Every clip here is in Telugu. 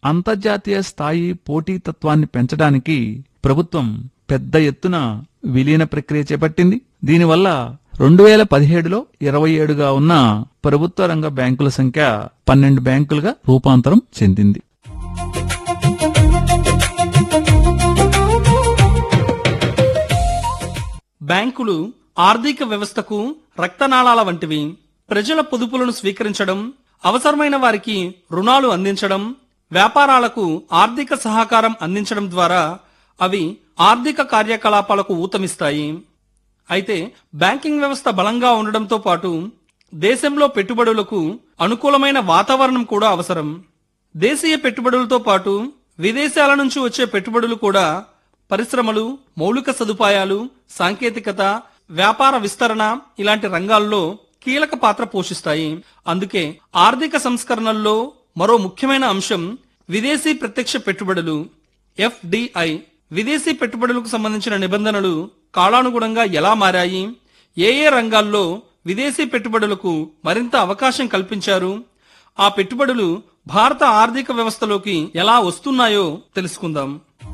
అంతర్జాతీయ స్థాయి పోటీతత్వాన్ని పెంచడానికి ప్రభుత్వం పెద్ద ఎత్తున విలీన ప్రక్రియ చేపట్టింది దీనివల్ల రెండు వేల పదిహేడులో ఇరవై ఏడుగా ఉన్న ప్రభుత్వ రంగ బ్యాంకుల సంఖ్య పన్నెండు బ్యాంకులుగా రూపాంతరం చెందింది బ్యాంకులు ఆర్థిక వ్యవస్థకు రక్తనాళాల వంటివి ప్రజల పొదుపులను స్వీకరించడం అవసరమైన వారికి రుణాలు అందించడం వ్యాపారాలకు ఆర్థిక సహకారం అందించడం ద్వారా అవి ఆర్థిక కార్యకలాపాలకు ఊతమిస్తాయి అయితే బ్యాంకింగ్ వ్యవస్థ బలంగా ఉండడంతో పాటు దేశంలో పెట్టుబడులకు అనుకూలమైన వాతావరణం కూడా అవసరం దేశీయ పెట్టుబడులతో పాటు విదేశాల నుంచి వచ్చే పెట్టుబడులు కూడా పరిశ్రమలు మౌలిక సదుపాయాలు సాంకేతికత వ్యాపార విస్తరణ ఇలాంటి రంగాల్లో కీలక పాత్ర పోషిస్తాయి అందుకే ఆర్థిక సంస్కరణల్లో మరో ముఖ్యమైన అంశం విదేశీ ప్రత్యక్ష పెట్టుబడులు ఎఫ్డిఐ విదేశీ పెట్టుబడులకు సంబంధించిన నిబంధనలు కాలానుగుణంగా ఎలా మారాయి ఏ ఏ రంగాల్లో విదేశీ పెట్టుబడులకు మరింత అవకాశం కల్పించారు ఆ పెట్టుబడులు భారత ఆర్థిక వ్యవస్థలోకి ఎలా వస్తున్నాయో తెలుసుకుందాం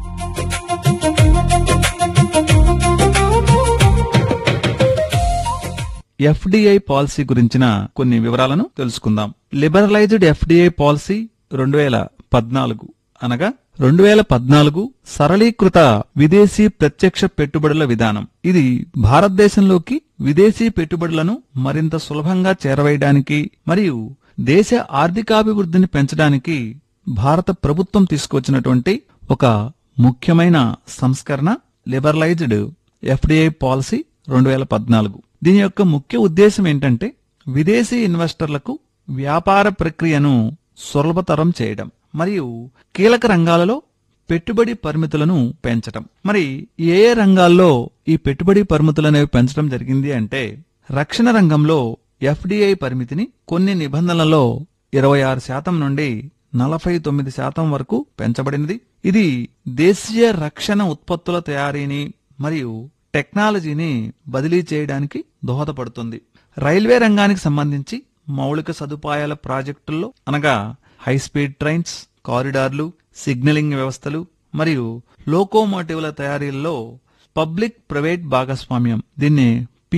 ఎఫ్డిఐ పాలసీ గురించిన కొన్ని వివరాలను తెలుసుకుందాం లిబరలైజ్డ్ ఎఫ్డిఐ పాలసీ రెండు వేల పద్నాలుగు అనగా రెండు వేల పద్నాలుగు సరళీకృత విదేశీ ప్రత్యక్ష పెట్టుబడుల విధానం ఇది భారతదేశంలోకి విదేశీ పెట్టుబడులను మరింత సులభంగా చేరవేయడానికి మరియు దేశ ఆర్థికాభివృద్ధిని పెంచడానికి భారత ప్రభుత్వం తీసుకొచ్చినటువంటి ఒక ముఖ్యమైన సంస్కరణ లిబరలైజ్డ్ ఎఫ్డిఐ పాలసీ రెండు వేల పద్నాలుగు దీని యొక్క ముఖ్య ఉద్దేశం ఏంటంటే విదేశీ ఇన్వెస్టర్లకు వ్యాపార ప్రక్రియను సులభతరం చేయడం మరియు కీలక రంగాలలో పెట్టుబడి పరిమితులను పెంచడం మరి ఏ ఏ రంగాల్లో ఈ పెట్టుబడి పరిమితులు అనేవి పెంచడం జరిగింది అంటే రక్షణ రంగంలో ఎఫ్డిఐ పరిమితిని కొన్ని నిబంధనలలో ఇరవై ఆరు శాతం నుండి నలభై తొమ్మిది శాతం వరకు పెంచబడినది ఇది దేశీయ రక్షణ ఉత్పత్తుల తయారీని మరియు టెక్నాలజీని బదిలీ చేయడానికి దోహదపడుతుంది రైల్వే రంగానికి సంబంధించి మౌలిక సదుపాయాల ప్రాజెక్టుల్లో అనగా హై స్పీడ్ ట్రైన్స్ కారిడార్లు సిగ్నలింగ్ వ్యవస్థలు మరియు లోకోమోటివ్ల తయారీల్లో పబ్లిక్ ప్రైవేట్ భాగస్వామ్యం దీన్ని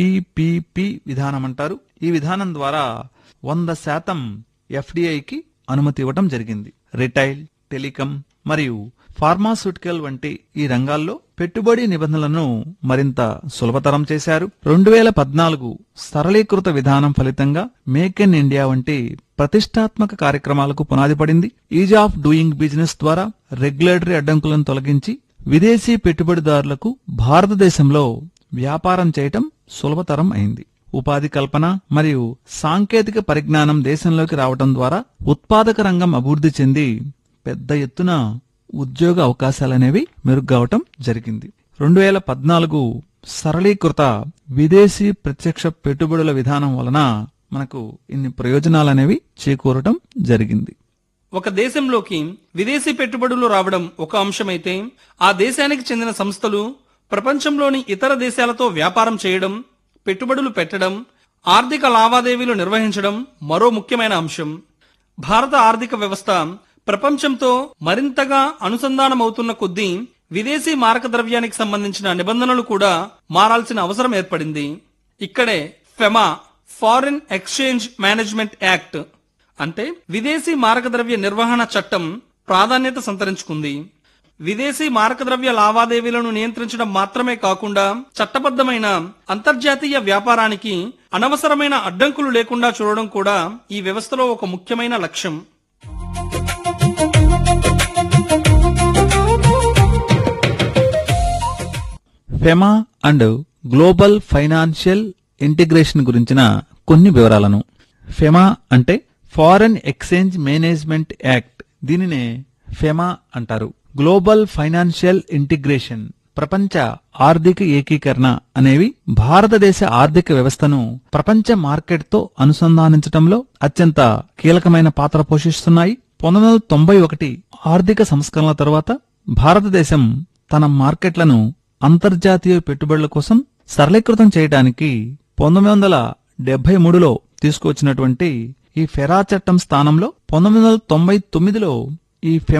పిపిపి విధానం అంటారు ఈ విధానం ద్వారా వంద శాతం ఎఫ్డిఐకి అనుమతి ఇవ్వడం జరిగింది రిటైల్ టెలికాం మరియు ఫార్మాస్యూటికల్ వంటి ఈ రంగాల్లో పెట్టుబడి నిబంధనలను మరింత సులభతరం చేశారు రెండు వేల పద్నాలుగు సరళీకృత విధానం ఫలితంగా మేక్ ఇన్ ఇండియా వంటి ప్రతిష్టాత్మక కార్యక్రమాలకు పునాది పడింది ఈజ్ ఆఫ్ డూయింగ్ బిజినెస్ ద్వారా రెగ్యులేటరీ అడ్డంకులను తొలగించి విదేశీ పెట్టుబడిదారులకు భారతదేశంలో వ్యాపారం చేయటం సులభతరం అయింది ఉపాధి కల్పన మరియు సాంకేతిక పరిజ్ఞానం దేశంలోకి రావటం ద్వారా ఉత్పాదక రంగం అభివృద్ధి చెంది పెద్ద ఎత్తున ఉద్యోగ అవకాశాలనేవి మెరుగ్గవటం జరిగింది రెండు వేల పద్నాలుగు సరళీకృత విదేశీ ప్రత్యక్ష పెట్టుబడుల విధానం వలన మనకు ఇన్ని ప్రయోజనాలనేవి చేకూరటం జరిగింది ఒక దేశంలోకి విదేశీ పెట్టుబడులు రావడం ఒక అంశమైతే ఆ దేశానికి చెందిన సంస్థలు ప్రపంచంలోని ఇతర దేశాలతో వ్యాపారం చేయడం పెట్టుబడులు పెట్టడం ఆర్థిక లావాదేవీలు నిర్వహించడం మరో ముఖ్యమైన అంశం భారత ఆర్థిక వ్యవస్థ ప్రపంచంతో మరింతగా అనుసంధానమవుతున్న కొద్దీ విదేశీ మారక ద్రవ్యానికి సంబంధించిన నిబంధనలు కూడా మారాల్సిన అవసరం ఏర్పడింది ఇక్కడే FEMA foreign exchange management act అంటే విదేశీ మారకద్రవ్య నిర్వహణ చట్టం ప్రాధాన్యత సంతరించుకుంది విదేశీ మారకద్రవ్య లావాదేవీలను నియంత్రించడం మాత్రమే కాకుండా చట్టబద్ధమైన అంతర్జాతీయ వ్యాపారానికి అనవసరమైన అడ్డంకులు లేకుండా చూడడం కూడా ఈ వ్యవస్థలో ఒక ముఖ్యమైన లక్ష్యం FEMA and global financial integration గురించిన కొన్ని వివరాలను ఫెమా అంటే ఫారెన్ ఎక్స్చేంజ్ మేనేజ్మెంట్ యాక్ట్ దీనినే ఫెమా అంటారు గ్లోబల్ ఫైనాన్షియల్ ఇంటిగ్రేషన్ ప్రపంచ ఆర్థిక ఏకీకరణ అనేవి భారతదేశ ఆర్థిక వ్యవస్థను ప్రపంచ మార్కెట్తో అనుసంధానించడంలో అత్యంత కీలకమైన పాత్ర పోషిస్తున్నాయి పంతొమ్మిది వందల తొంభై ఒకటి ఆర్థిక సంస్కరణల తర్వాత భారతదేశం తన మార్కెట్లను అంతర్జాతీయ పెట్టుబడుల కోసం సరళీకృతం చేయడానికి పంతొమ్మిది వందల డెబ్బై మూడులో తీసుకొచ్చినటువంటి ఈ ఫెరా చట్టం స్థానంలో పంతొమ్మిది వందల తొంభై తొమ్మిదిలో ఈ